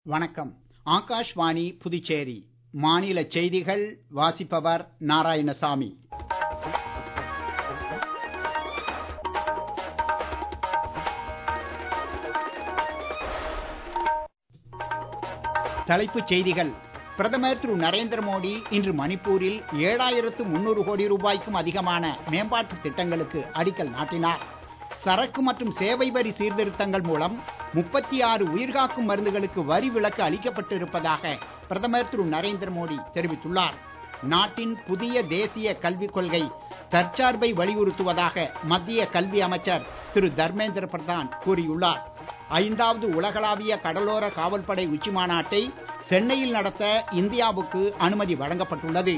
வணக்கம் ஆகாஷ்வாணி புதுச்சேரி மாநில செய்திகள் வாசிப்பவர் நாராயணசாமி தலைப்புச் செய்திகள் பிரதமர் திரு நரேந்திர மோடி இன்று மணிப்பூரில் ஏழாயிரத்து முன்னூறு கோடி ரூபாய்க்கும் அதிகமான மேம்பாட்டு திட்டங்களுக்கு அடிக்கல் நாட்டினார் சரக்கு மற்றும் சேவை வரி சீர்திருத்தங்கள் மூலம் முப்பத்தி ஆறு உயிர்காக்கும் மருந்துகளுக்கு வரி விலக்கு அளிக்கப்பட்டிருப்பதாக பிரதமர் திரு நரேந்திர மோடி தெரிவித்துள்ளார் நாட்டின் புதிய தேசிய கல்விக் கொள்கை தற்சார்பை வலியுறுத்துவதாக மத்திய கல்வி அமைச்சர் திரு தர்மேந்திர பிரதான் கூறியுள்ளார் ஐந்தாவது உலகளாவிய கடலோர காவல்படை உச்சி மாநாட்டை சென்னையில் நடத்த இந்தியாவுக்கு அனுமதி வழங்கப்பட்டுள்ளது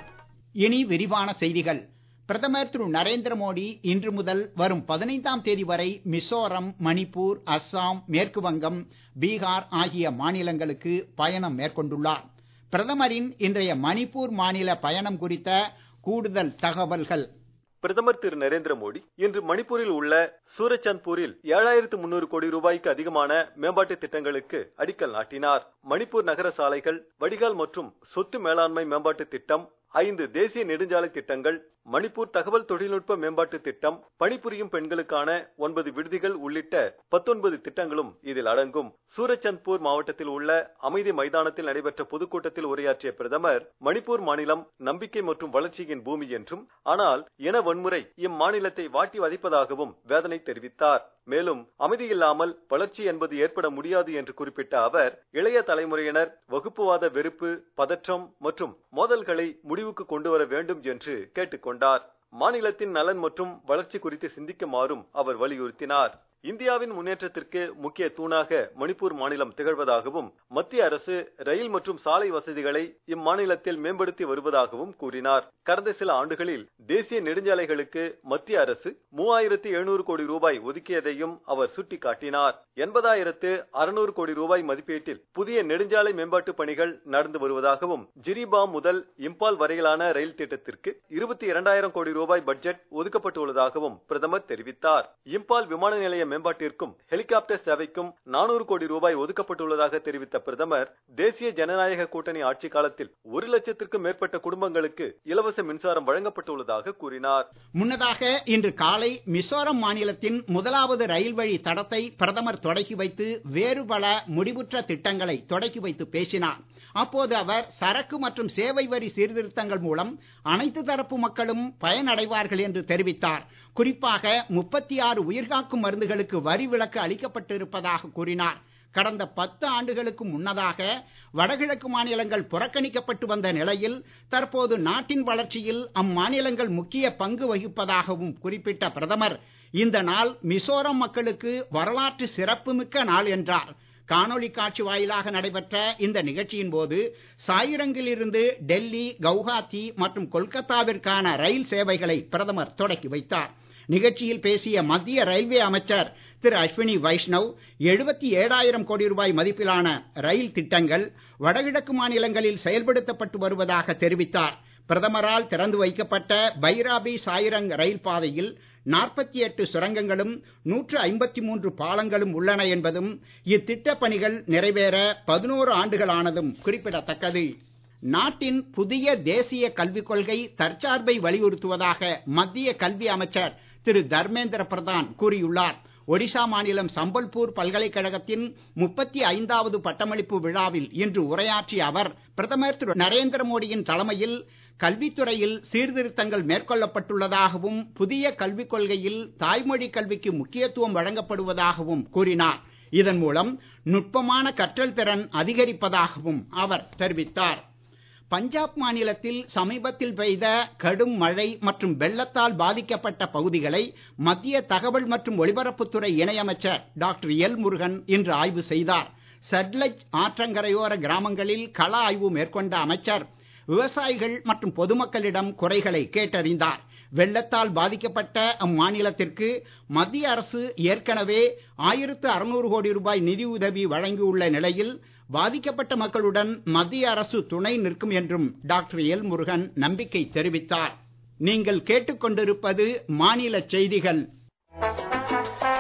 இனி விரிவான செய்திகள் பிரதமர் திரு நரேந்திர மோடி இன்று முதல் வரும் பதினைந்தாம் தேதி வரை மிசோரம் மணிப்பூர் அஸ்ஸாம் மேற்கு வங்கம் பீகார் ஆகிய மாநிலங்களுக்கு பயணம் மேற்கொண்டுள்ளார் பிரதமரின் இன்றைய மணிப்பூர் மாநில பயணம் குறித்த கூடுதல் தகவல்கள் பிரதமர் திரு நரேந்திர மோடி இன்று மணிப்பூரில் உள்ள சூரச்சந்த்பூரில் ஏழாயிரத்து முன்னூறு கோடி ரூபாய்க்கு அதிகமான மேம்பாட்டு திட்டங்களுக்கு அடிக்கல் நாட்டினார் மணிப்பூர் நகர சாலைகள் வடிகால் மற்றும் சொத்து மேலாண்மை மேம்பாட்டு திட்டம் ஐந்து தேசிய நெடுஞ்சாலை திட்டங்கள் மணிப்பூர் தகவல் தொழில்நுட்ப மேம்பாட்டு திட்டம் பணிபுரியும் பெண்களுக்கான ஒன்பது விடுதிகள் உள்ளிட்ட பத்தொன்பது திட்டங்களும் இதில் அடங்கும் சூரச்சந்த்பூர் மாவட்டத்தில் உள்ள அமைதி மைதானத்தில் நடைபெற்ற பொதுக்கூட்டத்தில் உரையாற்றிய பிரதமர் மணிப்பூர் மாநிலம் நம்பிக்கை மற்றும் வளர்ச்சியின் பூமி என்றும் ஆனால் இன வன்முறை இம்மாநிலத்தை வாட்டி வதைப்பதாகவும் வேதனை தெரிவித்தார் மேலும் அமைதி இல்லாமல் வளர்ச்சி என்பது ஏற்பட முடியாது என்று குறிப்பிட்ட அவர் இளைய தலைமுறையினர் வகுப்புவாத வெறுப்பு பதற்றம் மற்றும் மோதல்களை முடிவுக்கு கொண்டு வர வேண்டும் என்று கேட்டுக்கொண்டார் மாநிலத்தின் நலன் மற்றும் வளர்ச்சி குறித்து சிந்திக்குமாறும் அவர் வலியுறுத்தினார் இந்தியாவின் முன்னேற்றத்திற்கு முக்கிய தூணாக மணிப்பூர் மாநிலம் திகழ்வதாகவும் மத்திய அரசு ரயில் மற்றும் சாலை வசதிகளை இம்மாநிலத்தில் மேம்படுத்தி வருவதாகவும் கூறினார் கடந்த சில ஆண்டுகளில் தேசிய நெடுஞ்சாலைகளுக்கு மத்திய அரசு மூவாயிரத்தி எழுநூறு கோடி ரூபாய் ஒதுக்கியதையும் அவர் சுட்டிக்காட்டினார் எண்பதாயிரத்து அறுநூறு கோடி ரூபாய் மதிப்பீட்டில் புதிய நெடுஞ்சாலை மேம்பாட்டு பணிகள் நடந்து வருவதாகவும் ஜிரிபாம் முதல் இம்பால் வரையிலான ரயில் திட்டத்திற்கு இருபத்தி இரண்டாயிரம் கோடி ரூபாய் பட்ஜெட் ஒதுக்கப்பட்டுள்ளதாகவும் பிரதமர் தெரிவித்தார் இம்பால் விமான நிலைய மேம்பாட்டிற்கும் ஹெலிகாப்டர் சேவைக்கும் நானூறு கோடி ரூபாய் ஒதுக்கப்பட்டுள்ளதாக தெரிவித்த பிரதமர் தேசிய ஜனநாயக கூட்டணி ஆட்சி காலத்தில் ஒரு லட்சத்திற்கும் மேற்பட்ட குடும்பங்களுக்கு இலவச மின்சாரம் வழங்கப்பட்டுள்ளதாக கூறினார் முன்னதாக இன்று காலை மிசோரம் மாநிலத்தின் முதலாவது ரயில் வழி தடத்தை பிரதமர் தொடக்கி வைத்து வேறு பல முடிவுற்ற திட்டங்களை தொடக்கி வைத்து பேசினார் அப்போது அவர் சரக்கு மற்றும் சேவை வரி சீர்திருத்தங்கள் மூலம் அனைத்து தரப்பு மக்களும் பயனடைவார்கள் என்று தெரிவித்தார் குறிப்பாக முப்பத்தி ஆறு உயிர்காக்கும் மருந்துகளுக்கு வரி விலக்கு அளிக்கப்பட்டிருப்பதாக கூறினார் கடந்த பத்து ஆண்டுகளுக்கு முன்னதாக வடகிழக்கு மாநிலங்கள் புறக்கணிக்கப்பட்டு வந்த நிலையில் தற்போது நாட்டின் வளர்ச்சியில் அம்மாநிலங்கள் முக்கிய பங்கு வகிப்பதாகவும் குறிப்பிட்ட பிரதமர் இந்த நாள் மிசோரம் மக்களுக்கு வரலாற்று சிறப்புமிக்க நாள் என்றார் காணொளி காட்சி வாயிலாக நடைபெற்ற இந்த நிகழ்ச்சியின் போது சாயிரங்கில் இருந்து டெல்லி கவுஹாத்தி மற்றும் கொல்கத்தாவிற்கான ரயில் சேவைகளை பிரதமர் தொடக்கி வைத்தார் நிகழ்ச்சியில் பேசிய மத்திய ரயில்வே அமைச்சர் திரு அஸ்வினி வைஷ்ணவ் எழுபத்தி ஏழாயிரம் கோடி ரூபாய் மதிப்பிலான ரயில் திட்டங்கள் வடகிழக்கு மாநிலங்களில் செயல்படுத்தப்பட்டு வருவதாக தெரிவித்தார் பிரதமரால் திறந்து வைக்கப்பட்ட பைராபி சாயிரங் ரயில் பாதையில் நாற்பத்தி எட்டு சுரங்கங்களும் நூற்று ஐம்பத்தி மூன்று பாலங்களும் உள்ளன என்பதும் இத்திட்டப் பணிகள் நிறைவேற பதினோரு ஆண்டுகள் ஆனதும் குறிப்பிடத்தக்கது நாட்டின் புதிய தேசிய கல்விக் கொள்கை தற்சார்பை வலியுறுத்துவதாக மத்திய கல்வி அமைச்சர் திரு தர்மேந்திர பிரதான் கூறியுள்ளார் ஒடிசா மாநிலம் சம்பல்பூர் பல்கலைக்கழகத்தின் முப்பத்தி ஐந்தாவது பட்டமளிப்பு விழாவில் இன்று உரையாற்றிய அவர் பிரதமர் திரு நரேந்திர மோடியின் தலைமையில் கல்வித்துறையில் சீர்திருத்தங்கள் மேற்கொள்ளப்பட்டுள்ளதாகவும் புதிய கல்விக் கொள்கையில் தாய்மொழி கல்விக்கு முக்கியத்துவம் வழங்கப்படுவதாகவும் கூறினார் இதன் மூலம் நுட்பமான கற்றல் திறன் அதிகரிப்பதாகவும் அவர் தெரிவித்தார் பஞ்சாப் மாநிலத்தில் சமீபத்தில் பெய்த கடும் மழை மற்றும் வெள்ளத்தால் பாதிக்கப்பட்ட பகுதிகளை மத்திய தகவல் மற்றும் ஒலிபரப்புத்துறை இணையமைச்சர் டாக்டர் எல் முருகன் இன்று ஆய்வு செய்தார் சட்லஜ் ஆற்றங்கரையோர கிராமங்களில் கள ஆய்வு மேற்கொண்ட அமைச்சர் விவசாயிகள் மற்றும் பொதுமக்களிடம் குறைகளை கேட்டறிந்தார் வெள்ளத்தால் பாதிக்கப்பட்ட அம்மாநிலத்திற்கு மத்திய அரசு ஏற்கனவே ஆயிரத்து அறுநூறு கோடி ரூபாய் நிதியுதவி வழங்கியுள்ள நிலையில் பாதிக்கப்பட்ட மக்களுடன் மத்திய அரசு துணை நிற்கும் என்றும் டாக்டர் எல் முருகன் நம்பிக்கை தெரிவித்தார் நீங்கள் கேட்டுக்கொண்டிருப்பது மாநில செய்திகள்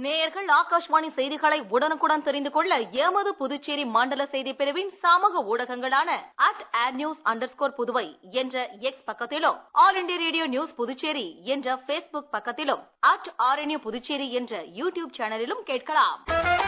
நேயர்கள் ஆகாஷ்வாணி செய்திகளை உடனுக்குடன் தெரிந்து கொள்ள எமது புதுச்சேரி மண்டல செய்தி பிரிவின் சமூக ஊடகங்களான at at news under Puduvai என்ற எக்ஸ் பக்கத்திலும் All India Radio News Puducherry என்ற பேஸ்புக் பக்கத்திலும் அட் ஆர்என்யூ புதுச்சேரி என்ற யூடியூப் சேனலிலும் கேட்கலாம்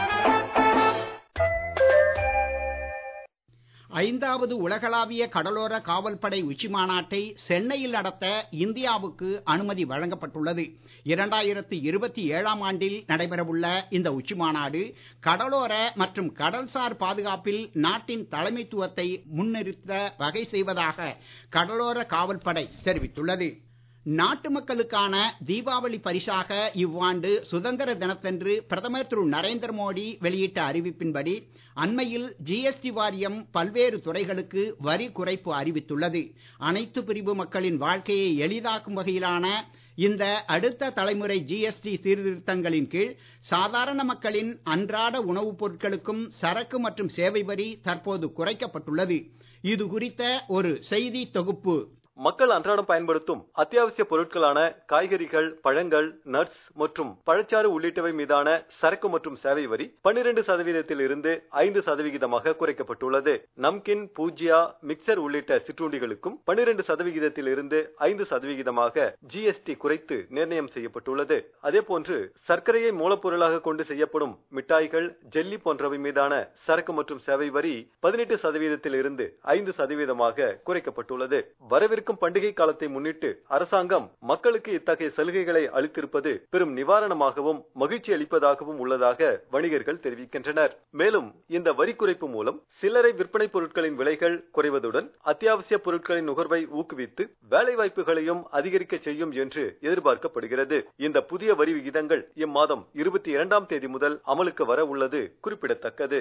ஐந்தாவது உலகளாவிய கடலோர காவல்படை உச்சி மாநாட்டை சென்னையில் நடத்த இந்தியாவுக்கு அனுமதி வழங்கப்பட்டுள்ளது இரண்டாயிரத்து இருபத்தி ஏழாம் ஆண்டில் நடைபெறவுள்ள இந்த உச்சி மாநாடு கடலோர மற்றும் கடல்சார் பாதுகாப்பில் நாட்டின் தலைமைத்துவத்தை முன்னிறுத்த வகை செய்வதாக கடலோர காவல்படை தெரிவித்துள்ளது நாட்டு மக்களுக்கான தீபாவளி பரிசாக இவ்வாண்டு சுதந்திர தினத்தன்று பிரதமர் திரு நரேந்திர மோடி வெளியிட்ட அறிவிப்பின்படி அண்மையில் ஜிஎஸ்டி வாரியம் பல்வேறு துறைகளுக்கு வரி குறைப்பு அறிவித்துள்ளது அனைத்து பிரிவு மக்களின் வாழ்க்கையை எளிதாக்கும் வகையிலான இந்த அடுத்த தலைமுறை ஜிஎஸ்டி சீர்திருத்தங்களின் கீழ் சாதாரண மக்களின் அன்றாட உணவுப் பொருட்களுக்கும் சரக்கு மற்றும் சேவை வரி தற்போது குறைக்கப்பட்டுள்ளது இது குறித்த ஒரு செய்தி தொகுப்பு மக்கள் அன்றாடம் பயன்படுத்தும் அத்தியாவசிய பொருட்களான காய்கறிகள் பழங்கள் நட்ஸ் மற்றும் பழச்சாறு உள்ளிட்டவை மீதான சரக்கு மற்றும் சேவை வரி பன்னிரண்டு சதவீதத்தில் இருந்து ஐந்து சதவிகிதமாக குறைக்கப்பட்டுள்ளது நம்கின் பூஜ்யா மிக்சர் உள்ளிட்ட சிற்றுண்டிகளுக்கும் பன்னிரண்டு சதவிகிதத்தில் இருந்து ஐந்து சதவிகிதமாக ஜிஎஸ்டி குறைத்து நிர்ணயம் செய்யப்பட்டுள்ளது அதேபோன்று சர்க்கரையை மூலப்பொருளாக கொண்டு செய்யப்படும் மிட்டாய்கள் ஜெல்லி போன்றவை மீதான சரக்கு மற்றும் சேவை வரி பதினெட்டு சதவீதத்தில் இருந்து ஐந்து சதவீதமாக குறைக்கப்பட்டுள்ளது வரவிருக்கும் இருக்கும் பண்டிகை காலத்தை முன்னிட்டு அரசாங்கம் மக்களுக்கு இத்தகைய சலுகைகளை அளித்திருப்பது பெரும் நிவாரணமாகவும் மகிழ்ச்சி அளிப்பதாகவும் உள்ளதாக வணிகர்கள் தெரிவிக்கின்றனர் மேலும் இந்த வரி குறைப்பு மூலம் சில்லறை விற்பனை பொருட்களின் விலைகள் குறைவதுடன் அத்தியாவசிய பொருட்களின் நுகர்வை ஊக்குவித்து வேலை வாய்ப்புகளையும் அதிகரிக்க செய்யும் என்று எதிர்பார்க்கப்படுகிறது இந்த புதிய வரி விகிதங்கள் இம்மாதம் இருபத்தி இரண்டாம் தேதி முதல் அமலுக்கு வர உள்ளது குறிப்பிடத்தக்கது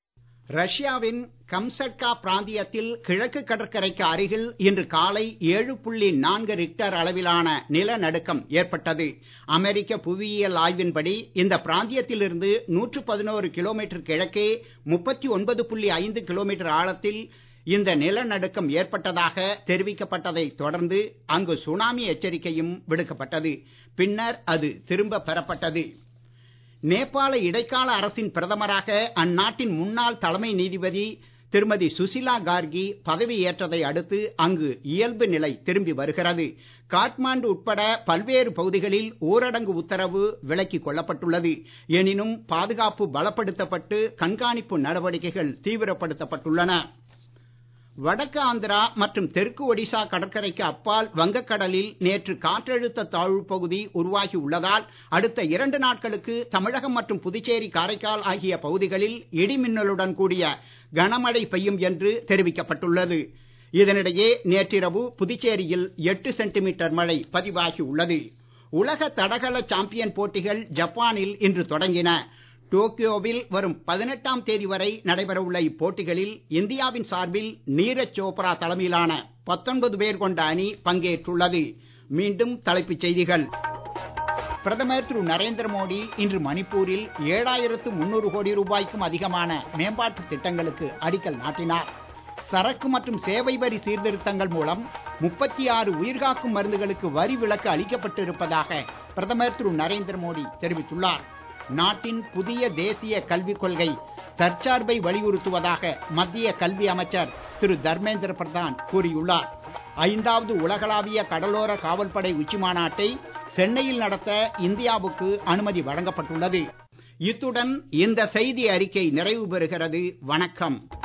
ரஷ்யாவின் கம்சட்கா பிராந்தியத்தில் கிழக்கு கடற்கரைக்கு அருகில் இன்று காலை ஏழு புள்ளி நான்கு ரிக்டர் அளவிலான நிலநடுக்கம் ஏற்பட்டது அமெரிக்க புவியியல் ஆய்வின்படி இந்த பிராந்தியத்திலிருந்து நூற்று பதினோரு கிலோமீட்டர் கிழக்கே முப்பத்தி ஒன்பது புள்ளி ஐந்து கிலோமீட்டர் ஆழத்தில் இந்த நிலநடுக்கம் ஏற்பட்டதாக தெரிவிக்கப்பட்டதை தொடர்ந்து அங்கு சுனாமி எச்சரிக்கையும் விடுக்கப்பட்டது பின்னர் அது திரும்ப பெறப்பட்டது நேபாள இடைக்கால அரசின் பிரதமராக அந்நாட்டின் முன்னாள் தலைமை நீதிபதி திருமதி சுசிலா கார்கி பதவி ஏற்றதை அடுத்து அங்கு இயல்பு நிலை திரும்பி வருகிறது காட்மாண்டு உட்பட பல்வேறு பகுதிகளில் ஊரடங்கு உத்தரவு விலக்கிக் கொள்ளப்பட்டுள்ளது எனினும் பாதுகாப்பு பலப்படுத்தப்பட்டு கண்காணிப்பு நடவடிக்கைகள் தீவிரப்படுத்தப்பட்டுள்ளன வடக்கு ஆந்திரா மற்றும் தெற்கு ஒடிசா கடற்கரைக்கு அப்பால் வங்கக்கடலில் நேற்று காற்றழுத்த தாழ்வு பகுதி உருவாகி உள்ளதால் அடுத்த இரண்டு நாட்களுக்கு தமிழகம் மற்றும் புதுச்சேரி காரைக்கால் ஆகிய பகுதிகளில் இடி மின்னலுடன் கூடிய கனமழை பெய்யும் என்று தெரிவிக்கப்பட்டுள்ளது இதனிடையே நேற்றிரவு புதுச்சேரியில் எட்டு சென்டிமீட்டர் மழை பதிவாகி உள்ளது உலக தடகள சாம்பியன் போட்டிகள் ஜப்பானில் இன்று தொடங்கின டோக்கியோவில் வரும் பதினெட்டாம் தேதி வரை நடைபெறவுள்ள இப்போட்டிகளில் இந்தியாவின் சார்பில் நீரஜ் சோப்ரா தலைமையிலான பத்தொன்பது பேர் கொண்ட அணி பங்கேற்றுள்ளது மீண்டும் தலைப்புச் செய்திகள் பிரதமர் திரு நரேந்திர மோடி இன்று மணிப்பூரில் ஏழாயிரத்து முன்னூறு கோடி ரூபாய்க்கும் அதிகமான மேம்பாட்டு திட்டங்களுக்கு அடிக்கல் நாட்டினார் சரக்கு மற்றும் சேவை வரி சீர்திருத்தங்கள் மூலம் முப்பத்தி ஆறு உயிர்காக்கும் மருந்துகளுக்கு வரி விலக்கு அளிக்கப்பட்டிருப்பதாக பிரதமர் திரு நரேந்திர மோடி தெரிவித்துள்ளார் நாட்டின் புதிய தேசிய கல்விக் கொள்கை தற்சார்பை வலியுறுத்துவதாக மத்திய கல்வி அமைச்சர் திரு தர்மேந்திர பிரதான் கூறியுள்ளார் ஐந்தாவது உலகளாவிய கடலோர காவல்படை உச்சி மாநாட்டை சென்னையில் நடத்த இந்தியாவுக்கு அனுமதி வழங்கப்பட்டுள்ளது இத்துடன் இந்த செய்தி அறிக்கை நிறைவு பெறுகிறது வணக்கம்